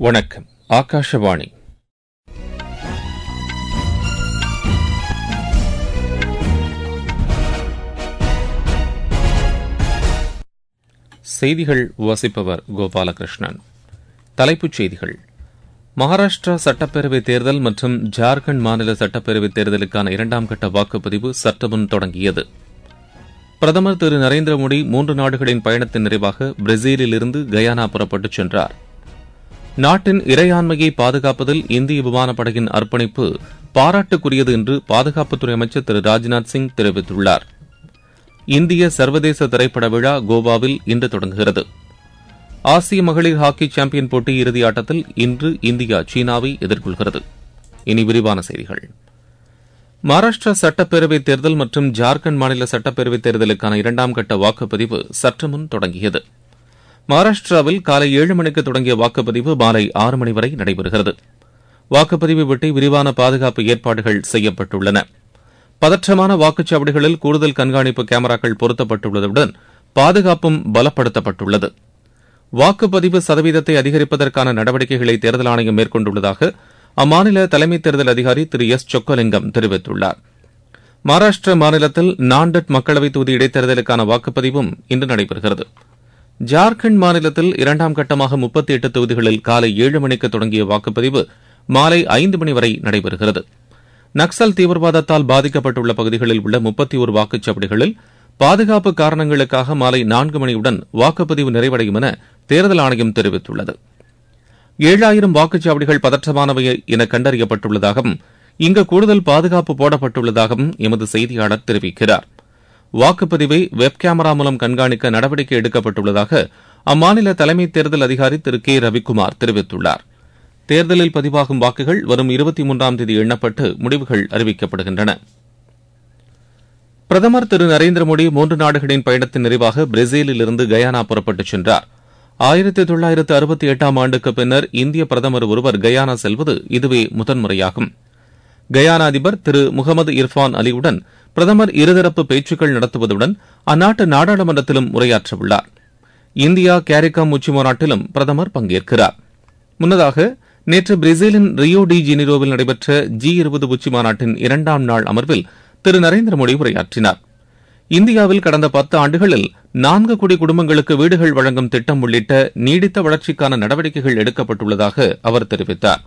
வணக்கம் ஆகாஷவாணி செய்திகள் வாசிப்பவர் கோபாலகிருஷ்ணன் தலைப்புச் செய்திகள் மகாராஷ்டிரா சட்டப்பேரவைத் தேர்தல் மற்றும் ஜார்க்கண்ட் மாநில சட்டப்பேரவைத் தேர்தலுக்கான இரண்டாம் கட்ட வாக்குப்பதிவு சற்றுமுன் தொடங்கியது பிரதமர் திரு நரேந்திர மோடி மூன்று நாடுகளின் பயணத்தின் நிறைவாக பிரேசிலிலிருந்து கயானா புறப்பட்டுச் சென்றார் நாட்டின் இறையாண்மையை பாதுகாப்பதில் இந்திய விமானப்படையின் அர்ப்பணிப்பு பாராட்டுக்குரியது என்று பாதுகாப்புத்துறை அமைச்சர் திரு ராஜ்நாத் சிங் தெரிவித்துள்ளார் இந்திய சர்வதேச திரைப்பட விழா கோவாவில் இன்று தொடங்குகிறது ஆசிய மகளிர் ஹாக்கி சாம்பியன் போட்டி இறுதி ஆட்டத்தில் இன்று இந்தியா சீனாவை எதிர்கொள்கிறது இனி விரிவான செய்திகள் மகாராஷ்டிரா சட்டப்பேரவைத் தேர்தல் மற்றும் ஜார்க்கண்ட் மாநில சட்டப்பேரவைத் தேர்தலுக்கான இரண்டாம் கட்ட வாக்குப்பதிவு சற்று முன் தொடங்கியது மகாராஷ்டிராவில் காலை ஏழு மணிக்கு தொடங்கிய வாக்குப்பதிவு மாலை ஆறு மணி வரை நடைபெறுகிறது வாக்குப்பதிவு ஒட்டி விரிவான பாதுகாப்பு ஏற்பாடுகள் செய்யப்பட்டுள்ளன பதற்றமான வாக்குச்சாவடிகளில் கூடுதல் கண்காணிப்பு கேமராக்கள் பொருத்தப்பட்டுள்ளதுடன் பாதுகாப்பும் பலப்படுத்தப்பட்டுள்ளது வாக்குப்பதிவு சதவீதத்தை அதிகரிப்பதற்கான நடவடிக்கைகளை தேர்தல் ஆணையம் மேற்கொண்டுள்ளதாக அம்மாநில தலைமை தேர்தல் அதிகாரி திரு எஸ் சொக்கலிங்கம் தெரிவித்துள்ளார் மகாராஷ்டிர மாநிலத்தில் நாண்டட் மக்களவைத் தொகுதி இடைத்தேர்தலுக்கான வாக்குப்பதிவும் இன்று நடைபெறுகிறது ஜார்க்கண்ட் மாநிலத்தில் இரண்டாம் கட்டமாக முப்பத்தி எட்டு தொகுதிகளில் காலை ஏழு மணிக்கு தொடங்கிய வாக்குப்பதிவு மாலை ஐந்து மணி வரை நடைபெறுகிறது நக்சல் தீவிரவாதத்தால் பாதிக்கப்பட்டுள்ள பகுதிகளில் உள்ள முப்பத்தி ஒரு வாக்குச்சாவடிகளில் பாதுகாப்பு காரணங்களுக்காக மாலை நான்கு மணியுடன் வாக்குப்பதிவு நிறைவடையும் என தேர்தல் ஆணையம் தெரிவித்துள்ளது ஏழாயிரம் வாக்குச்சாவடிகள் பதற்றமானவை என கண்டறியப்பட்டுள்ளதாகவும் இங்கு கூடுதல் பாதுகாப்பு போடப்பட்டுள்ளதாகவும் எமது செய்தியாளர் தெரிவிக்கிறார் வாக்குப்பதிவை வெப் கேமரா மூலம் கண்காணிக்க நடவடிக்கை எடுக்கப்பட்டுள்ளதாக அம்மாநில தலைமை தேர்தல் அதிகாரி திரு கே ரவிக்குமார் தெரிவித்துள்ளார் தேர்தலில் பதிவாகும் வாக்குகள் வரும் இருபத்தி மூன்றாம் தேதி எண்ணப்பட்டு முடிவுகள் அறிவிக்கப்படுகின்றன பிரதமர் திரு நரேந்திர மோடி மூன்று நாடுகளின் பயணத்தின் நிறைவாக பிரேசிலில் இருந்து கயானா புறப்பட்டுச் சென்றார் ஆயிரத்தி தொள்ளாயிரத்து அறுபத்தி எட்டாம் ஆண்டுக்கு பின்னர் இந்திய பிரதமர் ஒருவர் கயானா செல்வது இதுவே முதன்முறையாகும் கயானா அதிபர் திரு முகமது இர்ஃபான் அலியுடன் பிரதமர் இருதரப்பு பேச்சுக்கள் நடத்துவதுடன் அந்நாட்டு நாடாளுமன்றத்திலும் உரையாற்றவுள்ளார் இந்தியா கேரிகாம் உச்சி மாநாட்டிலும் பிரதமர் பங்கேற்கிறார் முன்னதாக நேற்று பிரேசிலின் ரியோ டி ஜெனிரோவில் நடைபெற்ற ஜி இருபது உச்சி மாநாட்டின் இரண்டாம் நாள் அமர்வில் திரு நரேந்திர மோடி உரையாற்றினார் இந்தியாவில் கடந்த பத்து ஆண்டுகளில் நான்கு கோடி குடும்பங்களுக்கு வீடுகள் வழங்கும் திட்டம் உள்ளிட்ட நீடித்த வளர்ச்சிக்கான நடவடிக்கைகள் எடுக்கப்பட்டுள்ளதாக அவர் தெரிவித்தார்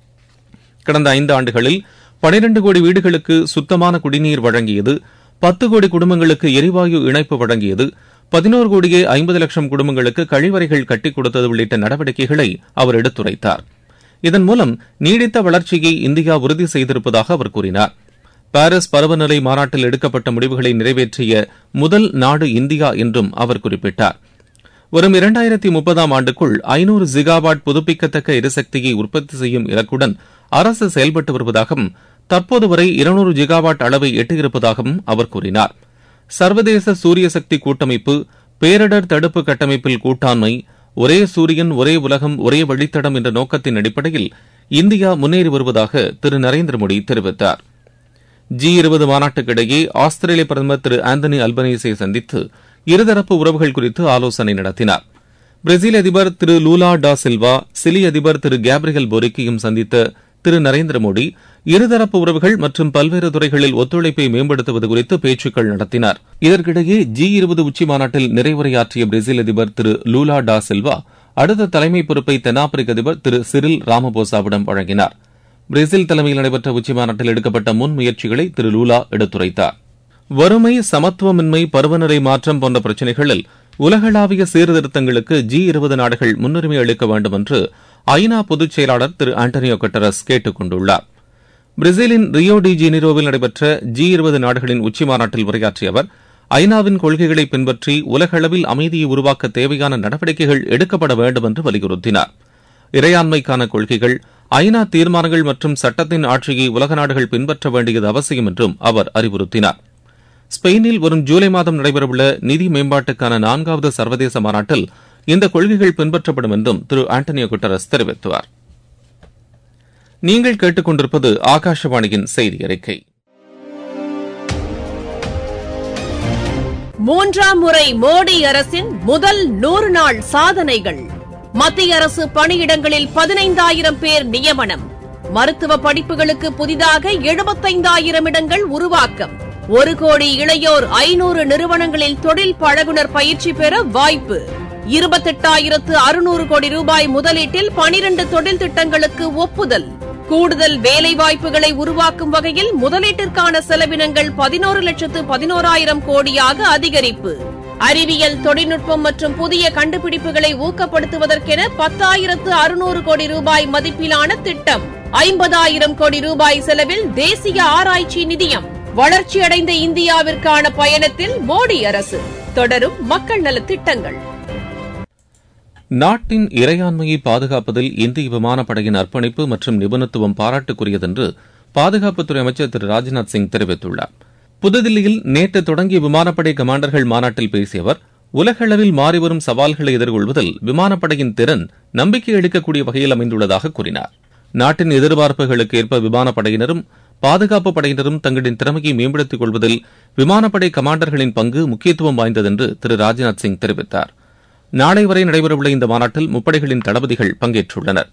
கடந்த ஐந்து ஆண்டுகளில் பனிரண்டு கோடி வீடுகளுக்கு சுத்தமான குடிநீர் வழங்கியது பத்து கோடி குடும்பங்களுக்கு எரிவாயு இணைப்பு வழங்கியது பதினோரு கோடியே ஐம்பது லட்சம் குடும்பங்களுக்கு கழிவறைகள் கட்டிக் கொடுத்தது உள்ளிட்ட நடவடிக்கைகளை அவர் எடுத்துரைத்தார் இதன் மூலம் நீடித்த வளர்ச்சியை இந்தியா உறுதி செய்திருப்பதாக அவர் கூறினார் பாரிஸ் பருவநிலை மாநாட்டில் எடுக்கப்பட்ட முடிவுகளை நிறைவேற்றிய முதல் நாடு இந்தியா என்றும் அவர் குறிப்பிட்டார் வரும் இரண்டாயிரத்தி முப்பதாம் ஆண்டுக்குள் ஐநூறு ஜிகாவாட் புதுப்பிக்கத்தக்க எரிசக்தியை உற்பத்தி செய்யும் இலக்குடன் அரசு செயல்பட்டு வருவதாகவும் தற்போது வரை இருநூறு ஜிகாவாட் அளவை எட்டியிருப்பதாகவும் அவர் கூறினார் சர்வதேச சூரிய சக்தி கூட்டமைப்பு பேரிடர் தடுப்பு கட்டமைப்பில் கூட்டாண்மை ஒரே சூரியன் ஒரே உலகம் ஒரே வழித்தடம் என்ற நோக்கத்தின் அடிப்படையில் இந்தியா முன்னேறி வருவதாக திரு நரேந்திர மோடி தெரிவித்தார் ஜி இருபது மாநாட்டுக்கிடையே ஆஸ்திரேலிய பிரதமர் திரு ஆந்தனி அல்பனீஸை சந்தித்து இருதரப்பு உறவுகள் குறித்து ஆலோசனை நடத்தினார் பிரேசில் அதிபர் திரு லூலா டா சில்வா சிலி அதிபர் திரு கேப்ரியல் போரிக்கையும் சந்தித்த திரு நரேந்திர மோடி இருதரப்பு உறவுகள் மற்றும் பல்வேறு துறைகளில் ஒத்துழைப்பை மேம்படுத்துவது குறித்து பேச்சுக்கள் நடத்தினார் இதற்கிடையே ஜி இருபது உச்சி மாநாட்டில் நிறைவுரையாற்றிய பிரேசில் அதிபர் திரு லூலா டா சில்வா அடுத்த தலைமை பொறுப்பை தென்னாப்பிரிக்க அதிபர் திரு சிரில் ராமபோசாவிடம் வழங்கினார் பிரேசில் தலைமையில் நடைபெற்ற உச்சி மாநாட்டில் எடுக்கப்பட்ட முன் முயற்சிகளை திரு லூலா எடுத்துரைத்தார் வறுமை சமத்துவமின்மை பருவநிலை மாற்றம் போன்ற பிரச்சினைகளில் உலகளாவிய சீர்திருத்தங்களுக்கு ஜி இருபது நாடுகள் முன்னுரிமை அளிக்க வேண்டும் என்று ஐநா பொதுச் செயலாளர் திரு ஆண்டனியோ கட்டரஸ் கேட்டுக் கொண்டுள்ளார் பிரேசிலின் ரியோ டி ஜெனிரோவில் நடைபெற்ற ஜி இருபது நாடுகளின் உச்சி மாநாட்டில் உரையாற்றிய அவர் ஐநாவின் கொள்கைகளை பின்பற்றி உலகளவில் அமைதியை உருவாக்க தேவையான நடவடிக்கைகள் எடுக்கப்பட வேண்டும் என்று வலியுறுத்தினார் இறையாண்மைக்கான கொள்கைகள் ஐநா தீர்மானங்கள் மற்றும் சட்டத்தின் ஆட்சியை உலக நாடுகள் பின்பற்ற வேண்டியது அவசியம் என்றும் அவர் அறிவுறுத்தினார் ஸ்பெயினில் வரும் ஜூலை மாதம் நடைபெறவுள்ள நிதி மேம்பாட்டுக்கான நான்காவது சர்வதேச மாநாட்டில் இந்த கொள்கைகள் பின்பற்றப்படும் என்றும் திரு ஆண்டனியோ குட்டரஸ் தெரிவித்தார் நீங்கள் கேட்டுக்கொண்டிருப்பது ஆகாஷவாணியின் செய்தி அறிக்கை மூன்றாம் முறை மோடி அரசின் முதல் நூறு நாள் சாதனைகள் மத்திய அரசு பணியிடங்களில் பதினைந்தாயிரம் பேர் நியமனம் மருத்துவ படிப்புகளுக்கு புதிதாக எழுபத்தைந்தாயிரம் இடங்கள் உருவாக்கம் ஒரு கோடி இளையோர் ஐநூறு நிறுவனங்களில் தொழில் பழகுனர் பயிற்சி பெற வாய்ப்பு இருபத்தெட்டாயிரத்து அறுநூறு கோடி ரூபாய் முதலீட்டில் பனிரண்டு தொழில் திட்டங்களுக்கு ஒப்புதல் கூடுதல் வேலைவாய்ப்புகளை உருவாக்கும் வகையில் முதலீட்டிற்கான செலவினங்கள் பதினோரு லட்சத்து பதினோராயிரம் கோடியாக அதிகரிப்பு அறிவியல் தொழில்நுட்பம் மற்றும் புதிய கண்டுபிடிப்புகளை ஊக்கப்படுத்துவதற்கென பத்தாயிரத்து அறுநூறு கோடி ரூபாய் மதிப்பிலான திட்டம் ஐம்பதாயிரம் கோடி ரூபாய் செலவில் தேசிய ஆராய்ச்சி நிதியம் வளர்ச்சியடைந்த இந்தியாவிற்கான பயணத்தில் மோடி அரசு தொடரும் மக்கள் நலத் திட்டங்கள் நாட்டின் இறையாண்மையை பாதுகாப்பதில் இந்திய விமானப்படையின் அர்ப்பணிப்பு மற்றும் நிபுணத்துவம் பாராட்டுக்குரியதென்று பாதுகாப்புத்துறை அமைச்சர் திரு ராஜ்நாத் சிங் தெரிவித்துள்ளார் புதுதில்லியில் நேற்று தொடங்கிய விமானப்படை கமாண்டர்கள் மாநாட்டில் பேசிய அவர் உலகளவில் மாறிவரும் சவால்களை எதிர்கொள்வதில் விமானப்படையின் திறன் நம்பிக்கை அளிக்கக்கூடிய வகையில் அமைந்துள்ளதாக கூறினார் நாட்டின் எதிர்பார்ப்புகளுக்கு ஏற்ப விமானப்படையினரும் பாதுகாப்பு படையினரும் தங்களின் திறமையை மேம்படுத்திக் கொள்வதில் விமானப்படை கமாண்டர்களின் பங்கு முக்கியத்துவம் வாய்ந்ததென்று திரு ராஜ்நாத் சிங் தெரிவித்தார் நாளை வரை நடைபெறவுள்ள இந்த மாநாட்டில் முப்படைகளின் தளபதிகள் பங்கேற்றுள்ளனர்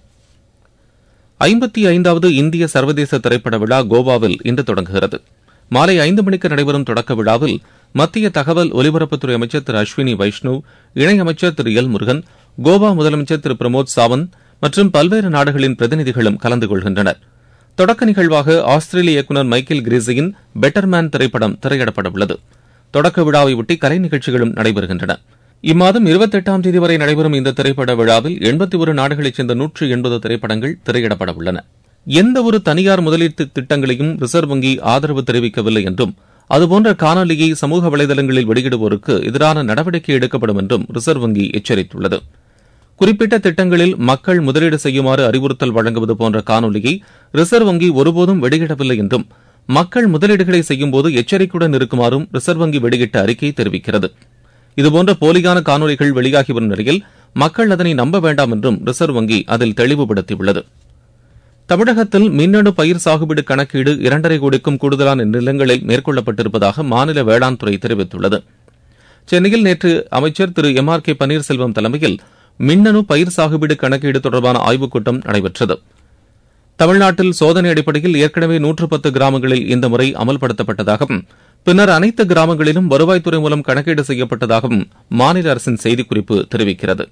ஐம்பத்தி ஐந்தாவது இந்திய சர்வதேச திரைப்பட விழா கோவாவில் இன்று தொடங்குகிறது மாலை ஐந்து மணிக்கு நடைபெறும் தொடக்க விழாவில் மத்திய தகவல் ஒலிபரப்புத்துறை அமைச்சர் திரு அஸ்வினி வைஷ்ணவ் இணையமைச்சர் திரு எல் முருகன் கோவா முதலமைச்சர் திரு பிரமோத் சாவந்த் மற்றும் பல்வேறு நாடுகளின் பிரதிநிதிகளும் கலந்து கொள்கின்றனர் தொடக்க நிகழ்வாக ஆஸ்திரேலிய இயக்குநர் மைக்கேல் கிரீஸியின் பெட்டர்மேன் திரைப்படம் திரையிடப்பட உள்ளது தொடக்க விழாவையொட்டி கலை நிகழ்ச்சிகளும் நடைபெறுகின்றன இம்மாதம் இருபத்தெட்டாம் தேதி வரை நடைபெறும் இந்த திரைப்பட விழாவில் எண்பத்தி ஒரு நாடுகளைச் சேர்ந்த நூற்று எண்பது திரைப்படங்கள் திரையிடப்பட உள்ளன எந்த ஒரு தனியார் முதலீட்டு திட்டங்களையும் ரிசர்வ் வங்கி ஆதரவு தெரிவிக்கவில்லை என்றும் அதுபோன்ற காணொலியை சமூக வலைதளங்களில் வெளியிடுவோருக்கு எதிரான நடவடிக்கை எடுக்கப்படும் என்றும் ரிசர்வ் வங்கி எச்சரித்துள்ளது குறிப்பிட்ட திட்டங்களில் மக்கள் முதலீடு செய்யுமாறு அறிவுறுத்தல் வழங்குவது போன்ற காணொலியை ரிசர்வ் வங்கி ஒருபோதும் வெளியிடவில்லை என்றும் மக்கள் முதலீடுகளை செய்யும்போது எச்சரிக்கையுடன் இருக்குமாறும் ரிசர்வ் வங்கி வெளியிட்ட அறிக்கை தெரிவிக்கிறது இதுபோன்ற போலியான காணொலிகள் வெளியாகி வரும் நிலையில் மக்கள் அதனை நம்ப வேண்டாம் என்றும் ரிசர்வ் வங்கி அதில் தெளிவுபடுத்தியுள்ளது தமிழகத்தில் மின்னணு பயிர் சாகுபடி கணக்கீடு இரண்டரை கோடிக்கும் கூடுதலான நிலங்களில் மேற்கொள்ளப்பட்டிருப்பதாக மாநில வேளாண் துறை தெரிவித்துள்ளது சென்னையில் நேற்று அமைச்சர் Thiru M R K Panneerselvam தலைமையில் மின்னணு பயிர் சாகுபடி கணக்கீடு தொடர்பான ஆய்வுக் கூட்டம் நடைபெற்றது தமிழ்நாட்டில் சோதனை அடிப்படையில் ஏற்கனவே நூற்று பத்து கிராமங்களில் இந்த முறை அமல்படுத்தப்பட்டதாகவும் பின்னர் அனைத்து கிராமங்களிலும் வருவாய்த்துறை மூலம் கணக்கீடு செய்யப்பட்டதாகவும் மாநில அரசின் செய்திக்குறிப்பு தெரிவிக்கிறது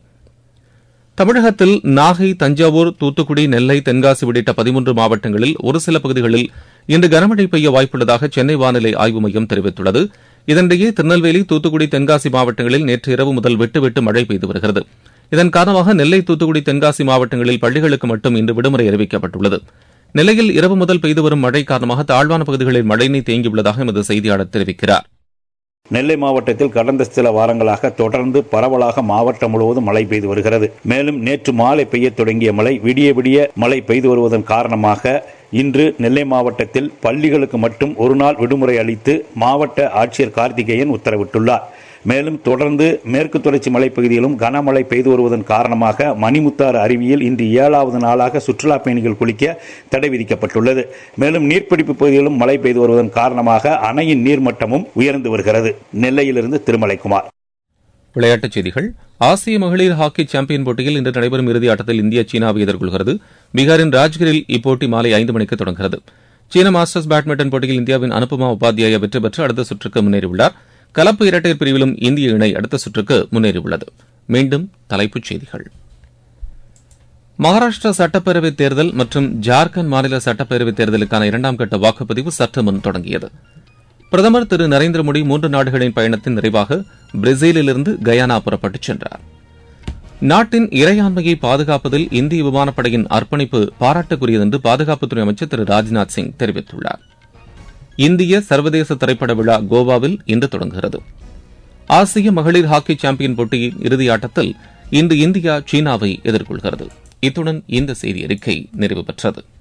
தமிழகத்தில் நாகை தஞ்சாவூர் தூத்துக்குடி நெல்லை தென்காசி உள்ளிட்ட பதிமூன்று மாவட்டங்களில் ஒரு சில பகுதிகளில் இன்று கனமழை பெய்ய வாய்ப்புள்ளதாக சென்னை வானிலை ஆய்வு மையம் தெரிவித்துள்ளது இதனிடையே திருநெல்வேலி தூத்துக்குடி தென்காசி மாவட்டங்களில் நேற்று இரவு முதல் விட்டு விட்டு மழை பெய்து வருகிறது இதன் காரணமாக நெல்லை தூத்துக்குடி தென்காசி மாவட்டங்களில் பள்ளிகளுக்கு மட்டும் இன்று விடுமுறை அறிவிக்கப்பட்டுள்ளது நெல்லையில் இரவு முதல் பெய்து வரும் மழை காரணமாக தாழ்வான பகுதிகளில் மழைநீர் தேங்கியுள்ளதாக எமது செய்தியாளர் தெரிவிக்கிறார் நெல்லை மாவட்டத்தில் கடந்த சில வாரங்களாக தொடர்ந்து பரவலாக மாவட்டம் முழுவதும் மழை பெய்து வருகிறது மேலும் நேற்று மாலை பெய்ய தொடங்கிய மழை விடிய விடிய மழை பெய்து வருவதன் காரணமாக இன்று நெல்லை மாவட்டத்தில் பள்ளிகளுக்கு மட்டும் ஒரு நாள் விடுமுறை அளித்து மாவட்ட ஆட்சியர் கார்த்திகேயன் உத்தரவிட்டுள்ளார் மேலும் தொடர்ந்து மேற்கு தொடர்ச்சி மலைப்பகுதியிலும் கனமழை பெய்து வருவதன் காரணமாக மணிமுத்தாறு அருவியில் இன்று ஏழாவது நாளாக சுற்றுலா பயணிகள் குளிக்க தடை விதிக்கப்பட்டுள்ளது மேலும் நீர்பிடிப்பு பகுதியிலும் மழை பெய்து வருவதன் காரணமாக அணையின் நீர்மட்டமும் உயர்ந்து வருகிறது நெல்லையிலிருந்து திருமலைக்குமார் விளையாட்டுச் செய்திகள் ஆசிய மகளிர் ஹாக்கி சாம்பியன் போட்டியில் இன்று நடைபெறும் இறுதி ஆட்டத்தில் இந்தியா சீனாவை எதிர்கொள்கிறது பீகாரின் ராஜ்கிரில் இப்போட்டி மாலை ஐந்து மணிக்கு தொடங்குகிறது சீன மாஸ்டர்ஸ் பேட்மிண்டன் போட்டியில் இந்தியாவின் அனுபமா உபாத்யாயா வெற்றி பெற்று அடுத்த சுற்றுக்கு முன்னேறியுள்ளார் கலப்பு இரட்டையர் பிரிவிலும் இந்திய இணை அடுத்த சுற்றுக்கு முன்னேறியுள்ளது மீண்டும் தலைப்புச் செய்திகள் மகாராஷ்டிரா சட்டப்பேரவைத் தேர்தல் மற்றும் ஜார்க்கண்ட் மாநில சட்டப்பேரவைத் தேர்தலுக்கான இரண்டாம் கட்ட வாக்குப்பதிவு சற்று முன் தொடங்கியது பிரதமர் திரு நரேந்திர மோடி மூன்று நாடுகளின் பயணத்தின் நிறைவாக பிரேசிலிலிருந்து கயானா புறப்பட்டுச் சென்றார் நாட்டின் இறையாண்மையை பாதுகாப்பதில் இந்திய விமானப்படையின் அர்ப்பணிப்பு பாராட்டுக்குரியது என்று பாதுகாப்புத்துறை அமைச்சர் திரு ராஜ்நாத் சிங் தெரிவித்துள்ளார் இந்திய சர்வதேச திரைப்பட விழா கோவாவில் இன்று தொடங்குகிறது ஆசிய மகளிர் ஹாக்கி சாம்பியன் போட்டியின் இறுதி ஆட்டத்தில் இன்று இந்தியா சீனாவை எதிர்கொள்கிறது இத்துடன் இந்த செய்தி அறிக்கை நிறைவு பெற்றது